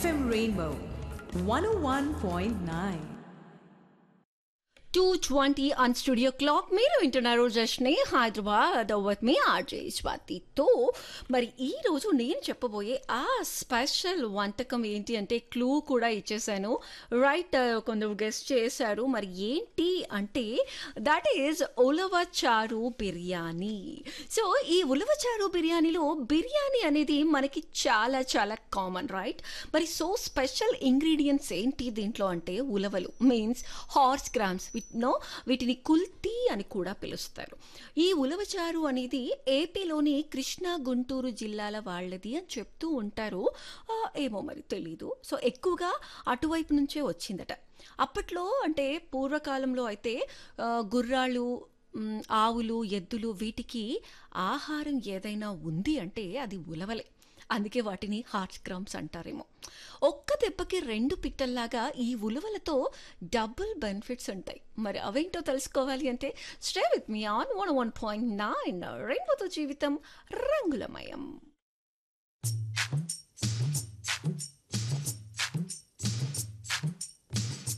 FM Rainbow 101.9. 220 on studio clock మీరు వింటున్నారు జస్ట్ని హైదరాబాద్ విత్ మీ ఆర్జే స్వాతితో మరి ఈ రోజు నేను చెప్పబోయే ఆ స్పెషల్ వంటకం ఏంటి అంటే క్లూ కూడా ఇచ్చేసాను రైట్ కొందరు గెస్ట్ చేశారు మరి ఏంటి అంటే that is ulavacharu biryani so ఈ ఉలవచారు బిర్యానీలో బిర్యానీ అనేది మనకి చాలా చాలా కామన్ రైట్ మరి సో స్పెషల్ ఇంగ్రీడియంట్స్ ఏంటి దీంట్లో అంటే ఉలవలు మీన్స్ హార్స్ గ్రామ్స్ నో వీటిని కుల్తీ అని కూడా పిలుస్తారు ఈ ఉలవచారు అనేది ఏపీలోని కృష్ణా గుంటూరు జిల్లాల వాళ్ళది అని చెప్తూ ఉంటారు ఆ, ఏమో మరి తెలీదు సో ఎక్కువగా అటువైపు నుంచే వచ్చిందట అప్పట్లో అంటే పూర్వకాలంలో అయితే ఆ, గుర్రాలు మ్, ఆవులు ఎద్దులు వీటికి ఆహారం ఏదైనా ఉంది అంటే అది ఉలవలే అందుకే వాటిని హార్ట్ క్రమ్స్ అంటారేమో ఒక్క దెబ్బకి రెండు పిట్టల్లాగా ఈ ఉలవలతో డబుల్ బెనిఫిట్స్ ఉంటాయి మరి అవేంటో తెలుసుకోవాలి అంటే stay with me on one one point nine రెయిన్బోతో జీవితం రంగులమయం